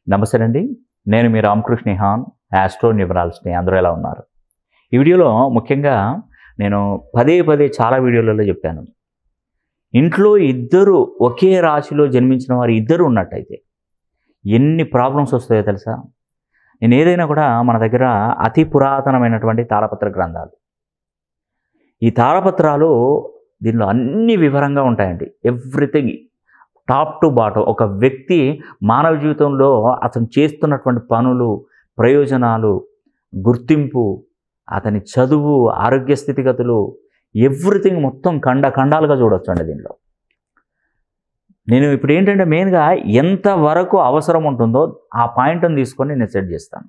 నమస్తే అండి నేను మీ రామకృష్ణ హాన్ యాస్ట్రో న్యూమరాలజీని అందరూ ఎలా ఉన్నారు ఈ వీడియోలో ముఖ్యంగా నేను పదే పదే చాలా వీడియోలలో చెప్పాను ఇంట్లో ఇద్దరు ఒకే రాశిలో జన్మించిన వారు ఇద్దరు ఉన్నట్టయితే ఎన్ని ప్రాబ్లమ్స్ వస్తాయో తెలుసా నేను ఏదైనా కూడా మన దగ్గర అతి పురాతనమైనటువంటి తాళపత్ర గ్రంథాలు ఈ తాళపత్రాలు దీనిలో అన్ని వివరంగా ఉంటాయండి ఎవ్రీథింగ్ టాప్ టు బాటం ఒక వ్యక్తి మానవ జీవితంలో అతను చేస్తున్నటువంటి పనులు ప్రయోజనాలు గుర్తింపు అతని చదువు ఆరోగ్య స్థితిగతులు ఎవ్రీథింగ్ మొత్తం ఖండ ఖండాలుగా చూడొచ్చు అండి దీనిలో నేను ఇప్పుడు ఏంటంటే మెయిన్గా ఎంతవరకు అవసరం ఉంటుందో ఆ పాయింట్ని తీసుకొని నేను సెట్ చేస్తాను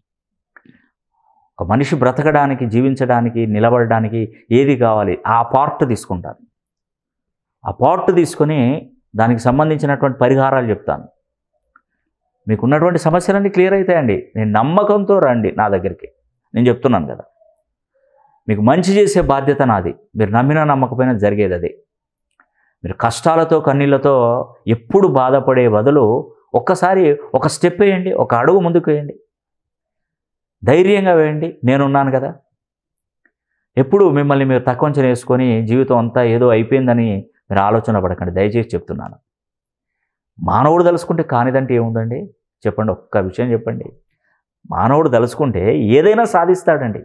ఒక మనిషి బ్రతకడానికి జీవించడానికి నిలబడడానికి ఏది కావాలి ఆ పార్ట్ తీసుకుంటాను ఆ పార్ట్ తీసుకొని దానికి సంబంధించినటువంటి పరిహారాలు చెప్తాను మీకు ఉన్నటువంటి సమస్యలన్నీ క్లియర్ అవుతాయండి నేను నమ్మకంతో రండి నా దగ్గరికి నేను చెప్తున్నాను కదా మీకు మంచి చేసే బాధ్యత నాది మీరు నమ్మినా నమ్మకపోయినా జరిగేది అదే మీరు కష్టాలతో కన్నీళ్లతో ఎప్పుడు బాధపడే బదులు ఒక్కసారి ఒక స్టెప్ వేయండి ఒక అడుగు ముందుకు వేయండి ధైర్యంగా వేయండి నేనున్నాను కదా ఎప్పుడు మిమ్మల్ని మీరు తక్కువ అంచనా వేసుకొని జీవితం అంతా ఏదో అయిపోయిందని మీరు ఆలోచన పడకండి దయచేసి చెప్తున్నాను మానవుడు తలుసుకుంటే కానిదంటే ఏముందండి చెప్పండి ఒక్క విషయం చెప్పండి మానవుడు తలుసుకుంటే ఏదైనా సాధిస్తాడండి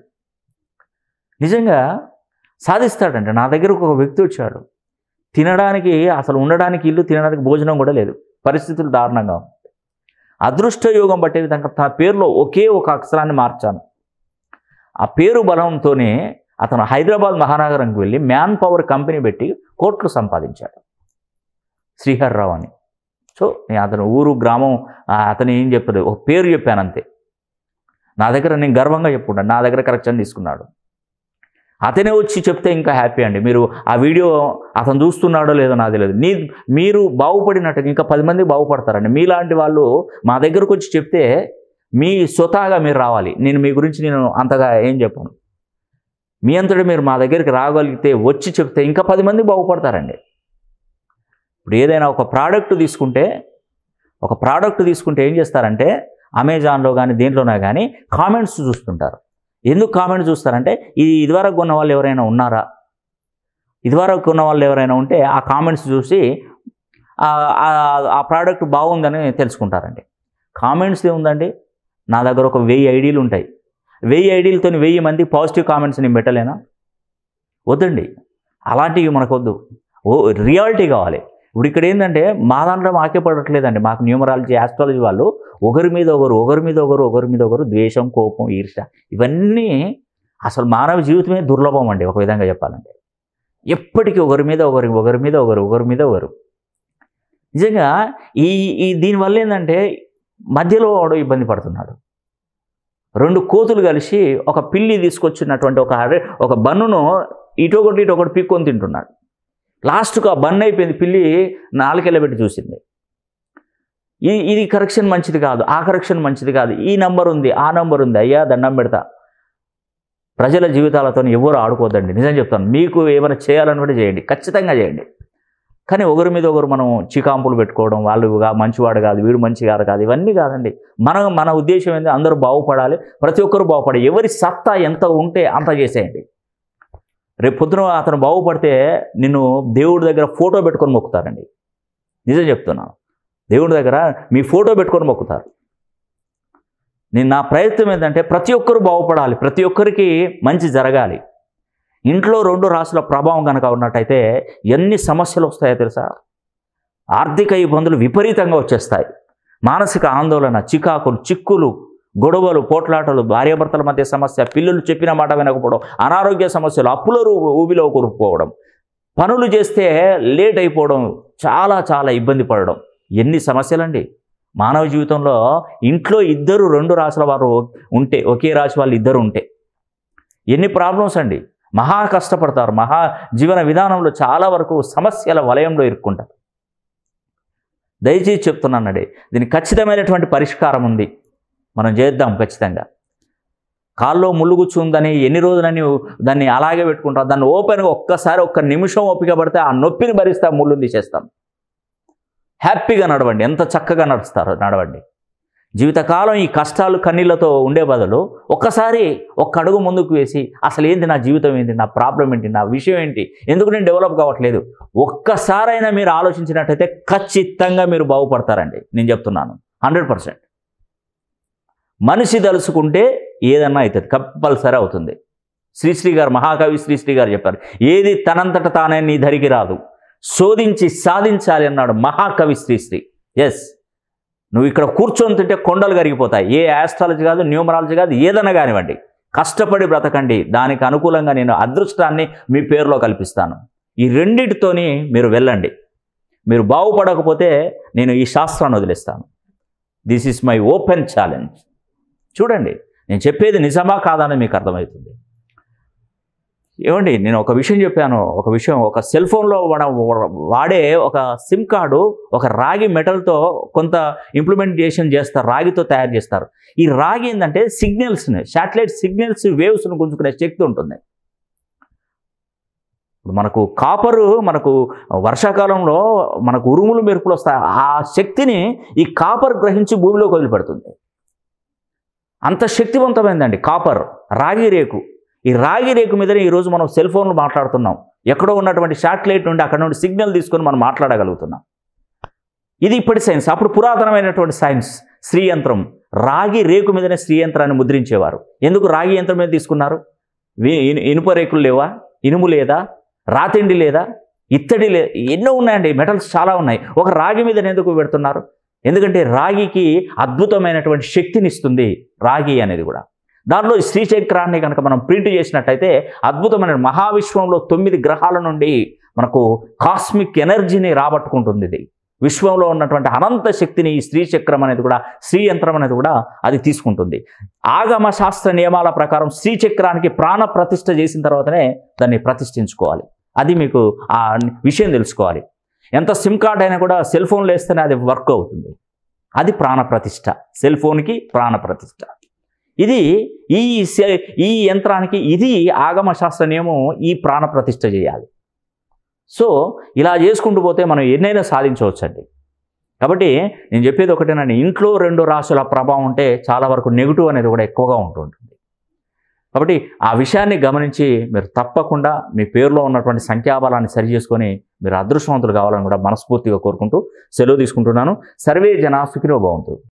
నిజంగా సాధిస్తాడండి నా దగ్గరకు ఒక వ్యక్తి వచ్చాడు తినడానికి అసలు ఉండడానికి ఇల్లు తినడానికి భోజనం కూడా లేదు పరిస్థితులు దారుణంగా ఉంది అదృష్ట యోగం పట్టే విధంగా తన పేరులో ఒకే ఒక అక్షరాన్ని మార్చాను ఆ పేరు బలంతోనే అతను హైదరాబాద్ మహానగరంకి వెళ్ళి మ్యాన్ పవర్ కంపెనీ పెట్టి కోట్లు సంపాదించాడు శ్రీహర్రావు అని సో నేను అతను ఊరు గ్రామం ఆ, అతను ఏం చెప్పలేదు ఒక పేరు చెప్పాను అంతే నా దగ్గర నేను గర్వంగా చెప్పుకుంటాను నా దగ్గర కరెక్షన్ తీసుకున్నాడు అతనే వచ్చి చెప్తే ఇంకా హ్యాపీ అండి మీరు ఆ వీడియో అతను చూస్తున్నాడో లేదో నాకు తెలియదు నీ మీరు బాగుపడినట్టు ఇంకా పది మంది బాగుపడతారండి మీలాంటి వాళ్ళు మా దగ్గరకు వచ్చి చెప్తే మీ స్వతహాగా మీరు రావాలి నేను మీ గురించి నేను అంతగా ఏం చెప్పను మీ అంతటా మీరు మా దగ్గరికి రాగలిగితే వచ్చి చెప్తే ఇంకా పది మంది బాగుపడతారండి ఇప్పుడు ఏదైనా ఒక ప్రోడక్ట్ తీసుకుంటే ఒక ప్రోడక్ట్ తీసుకుంటే ఏం చేస్తారంటే అమెజాన్లో కానీ దేంట్లోనే కానీ కామెంట్స్ చూస్తుంటారు ఎందుకు కామెంట్ చూస్తారంటే ఇది ఇదివరకు కొన్న వాళ్ళు ఎవరైనా ఉన్నారా ఇదివరకు కొన్న వాళ్ళు ఎవరైనా ఉంటే ఆ కామెంట్స్ చూసి ఆ- ఆ- ఆ ప్రోడక్ట్ బాగుందని తెలుసుకుంటారండి కామెంట్స్ ఏముందండి నా దగ్గర ఒక వెయ్యి ఐడీలు ఉంటాయి వెయ్యి ఐడీలతో వెయ్యి మంది పాజిటివ్ కామెంట్స్ నేను పెట్టలేనా వద్దండి అలాంటివి మనకు వద్దు ఓ రియాలిటీ కావాలి ఇప్పుడు ఇక్కడ ఏంటంటే మా దాంట్లో మాకే పడట్లేదండి మాకు న్యూమరాలజీ ఆస్ట్రాలజీ వాళ్ళు ఒకరి మీద ఒకరు ఒకరి మీద ఒకరు ఒకరి మీద ఒకరు ద్వేషం కోపం ఈర్ష్య ఇవన్నీ అసలు మానవ జీవితమే దుర్లభం అండి ఒక విధంగా చెప్పాలంటే ఎప్పటికీ ఒకరి మీద ఒకరి ఒకరి మీద ఒకరు ఒకరి మీద ఒకరు నిజంగా ఈ ఈ దీనివల్ల ఏంటంటే మధ్యలో వాడు ఇబ్బంది పడుతున్నాడు రెండు కోతులు కలిసి ఒక పిల్లి తీసుకొచ్చినటువంటి ఒక అరే ఒక బన్నును ఇటొకటి ఇటొకటి పీక్కొని తింటున్నాడు లాస్ట్కు ఆ బన్ అయిపోయింది పిల్లి నాలుకెళ్ళ పెట్టి చూసింది ఈ ఇది కరెక్షన్ మంచిది కాదు ఆ కరెక్షన్ మంచిది కాదు ఈ నంబర్ ఉంది ఆ నంబర్ ఉంది అయ్యా దండం పెడతా ప్రజల జీవితాలతో ఎవరు ఆడుకోవద్దండి నిజం చెప్తాను మీకు ఏమైనా చేయాలనుకుంటే చేయండి ఖచ్చితంగా చేయండి కానీ ఒకరి మీద ఒకరు మనం చికాంపులు పెట్టుకోవడం వాళ్ళు గా- మంచివాడు కాదు వీడు మంచి కాదు కాదు ఇవన్నీ కాదండి మన మన ఉద్దేశం ఏంటి అందరూ బాగుపడాలి ప్రతి ఒక్కరు బాగుపడాలి ఎవరి సత్తా ఎంత ఉంటే అంత చేసేయండి రేపు పొద్దున అతను బాగుపడితే నిన్ను దేవుడి దగ్గర ఫోటో పెట్టుకొని మొక్కుతారండి నిజం చెప్తున్నాను దేవుడి దగ్గర మీ ఫోటో పెట్టుకొని మొక్కుతారు నేను నా ప్రయత్నం ఏంటంటే ప్రతి ఒక్కరు బాగుపడాలి ప్రతి ఒక్కరికి మంచి జరగాలి ఇంట్లో రెండు రాసుల ప్రభావం కనుక ఉన్నట్టయితే ఎన్ని సమస్యలు వస్తాయో తెలుసా ఆర్థిక ఇబ్బందులు విపరీతంగా వచ్చేస్తాయి మానసిక ఆందోళన చికాకులు చిక్కులు గొడవలు పోట్లాటలు భార్యాభర్తల మధ్య సమస్య పిల్లలు చెప్పిన మాట వినకపోవడం అనారోగ్య సమస్యలు అప్పుల రూ- ఊబిలో కూరుకుపోవడం పనులు చేస్తే లేట్ అయిపోవడం చాలా చాలా ఇబ్బంది పడడం ఎన్ని సమస్యలండి మానవ జీవితంలో ఇంట్లో ఇద్దరు రెండు రాసుల వారు ఉంటే ఒకే రాశి వాళ్ళు ఇద్దరు ఉంటే ఎన్ని ప్రాబ్లమ్స్ అండి మహా కష్టపడతారు మహా జీవన విధానంలో చాలా వరకు సమస్యల వలయంలో ఇరుక్కుంటారు దయచేసి చెప్తున్నానండి దీనికి ఖచ్చితమైనటువంటి పరిష్కారం ఉంది మనం చేద్దాం ఖచ్చితంగా కాల్లో ముళ్ళు కూర్చుందని ఎన్ని రోజులని దాన్ని అలాగే పెట్టుకుంటాం దాన్ని ఓపెన్గా ఒక్కసారి ఒక్క నిమిషం ఓపిక పడితే ఆ నొప్పిని భరిస్తే ఆ ముళ్ళుని తీసేస్తాం హ్యాపీగా నడవండి ఎంత చక్కగా నడుస్తారో నడవండి జీవితకాలం ఈ కష్టాలు కన్నీళ్లతో ఉండే బదులు ఒక్కసారి ఒక్క అడుగు ముందుకు వేసి అసలు ఏంటి నా జీవితం ఏంటి నా ప్రాబ్లం ఏంటి నా విషయం ఏంటి ఎందుకు నేను డెవలప్ కావట్లేదు ఒక్కసారైనా మీరు ఆలోచించినట్టయితే ఖచ్చితంగా మీరు బాగుపడతారండి నేను చెప్తున్నాను హండ్రెడ్ పర్సెంట్ మనిషి తలుసుకుంటే ఏదన్నా అవుతుంది కంపల్సరీ అవుతుంది శ్రీశ్రీ గారు మహాకవి శ్రీశ్రీ గారు చెప్పారు ఏది తనంతట తానే నీ ధరికి రాదు శోధించి సాధించాలి అన్నాడు మహాకవి శ్రీశ్రీ ఎస్ నువ్వు ఇక్కడ కూర్చొని తింటే కొండలు కరిగిపోతాయి ఏ ఆస్ట్రాలజీ కాదు న్యూమరాలజీ కాదు ఏదైనా కానివ్వండి కష్టపడి బ్రతకండి దానికి అనుకూలంగా నేను అదృష్టాన్ని మీ పేరులో కల్పిస్తాను ఈ రెండిటితోని మీరు వెళ్ళండి మీరు బాగుపడకపోతే నేను ఈ శాస్త్రాన్ని వదిలేస్తాను this is my open challenge చూడండి నేను చెప్పేది నిజమా కాదని మీకు అర్థమవుతుంది ఏమండి నేను ఒక విషయం చెప్పాను ఒక విషయం ఒక సెల్ ఫోన్లో మనం వాడే ఒక సిమ్ కార్డు ఒక రాగి మెటల్తో కొంత ఇంప్లిమెంటేషన్ చేస్తారు రాగితో తయారు చేస్తారు ఈ రాగి ఏంటంటే సిగ్నల్స్ని శాటిలైట్ సిగ్నల్స్ వేవ్స్ను గుంజుకునే శక్తి ఉంటుంది ఇప్పుడు మనకు కాపరు మనకు వర్షాకాలంలో మనకు ఉరుములు మెరుపులు వస్తాయి ఆ శక్తిని ఈ కాపర్ గ్రహించి భూమిలోకి వదిలిపెడుతుంది అంత శక్తివంతమైందండి కాపర్ రాగి రేకు ఈ రాగి రేకు మీదనే ఈరోజు మనం సెల్ ఫోన్లు మాట్లాడుతున్నాం ఎక్కడో ఉన్నటువంటి శాటిలైట్ నుండి అక్కడ నుండి సిగ్నల్ తీసుకొని మనం మాట్లాడగలుగుతున్నాం ఇది ఇప్పటి సైన్స్ అప్పుడు పురాతనమైనటువంటి సైన్స్ శ్రీ యంత్రం రాగి రేకు మీదనే శ్రీ యంత్రాన్ని ముద్రించేవారు ఎందుకు రాగి యంత్రం మీద తీసుకున్నారు వి- ఇను- ఇనుప రేకులు లేవా ఇనుము లేదా రాతిండి లేదా ఇత్తడి లే ఎన్నో ఉన్నాయండి మెటల్స్ చాలా ఉన్నాయి ఒక రాగి మీద ఎందుకు పెడుతున్నారు ఎందుకంటే రాగికి అద్భుతమైనటువంటి శక్తిని ఇస్తుంది రాగి అనేది కూడా దానిలో ఈ శ్రీచక్రాన్ని కనుక మనం ప్రింట్ చేసినట్టయితే అద్భుతమైన మహావిశ్వంలో తొమ్మిది గ్రహాల నుండి మనకు కాస్మిక్ ఎనర్జీని రాబట్టుకుంటుంది ఇది విశ్వంలో ఉన్నటువంటి అనంత శక్తిని ఈ స్త్రీ చక్రం అనేది కూడా శ్రీ యంత్రం అనేది కూడా అది తీసుకుంటుంది ఆగమ శాస్త్ర నియమాల ప్రకారం శ్రీ చక్రానికి ప్రాణ ప్రతిష్ఠ చేసిన తర్వాతనే దాన్ని ప్రతిష్ఠించుకోవాలి అది మీకు ఆ విషయం తెలుసుకోవాలి ఎంత సిమ్ కార్డ్ అయినా కూడా సెల్ ఫోన్లో వేస్తేనే అది వర్క్ అవుతుంది అది ప్రాణ ప్రతిష్ఠ సెల్ ఫోన్కి ప్రాణ ప్రతిష్ఠ ఇది ఈ సె- ఈ యంత్రానికి ఇది ఆగమ శాస్త్ర నియమం ఈ ప్రాణ ప్రతిష్ఠ చేయాలి సో ఇలా చేసుకుంటూ పోతే మనం ఎన్నైనా సాధించవచ్చండి కాబట్టి నేను చెప్పేది ఒకటేనండి ఇంట్లో రెండు రాశుల ప్రభావం ఉంటే చాలా వరకు నెగిటివ్ అనేది కూడా ఎక్కువగా ఉంటుంటుంది కాబట్టి ఆ విషయాన్ని గమనించి మీరు తప్పకుండా మీ పేరులో ఉన్నటువంటి సంఖ్యాబలాన్ని సరి చేసుకొని మీరు అదృష్టవంతులు కావాలని కూడా మనస్ఫూర్తిగా కోరుకుంటూ సెలవు తీసుకుంటున్నాను సర్వే జనా సుఖినో భవంతు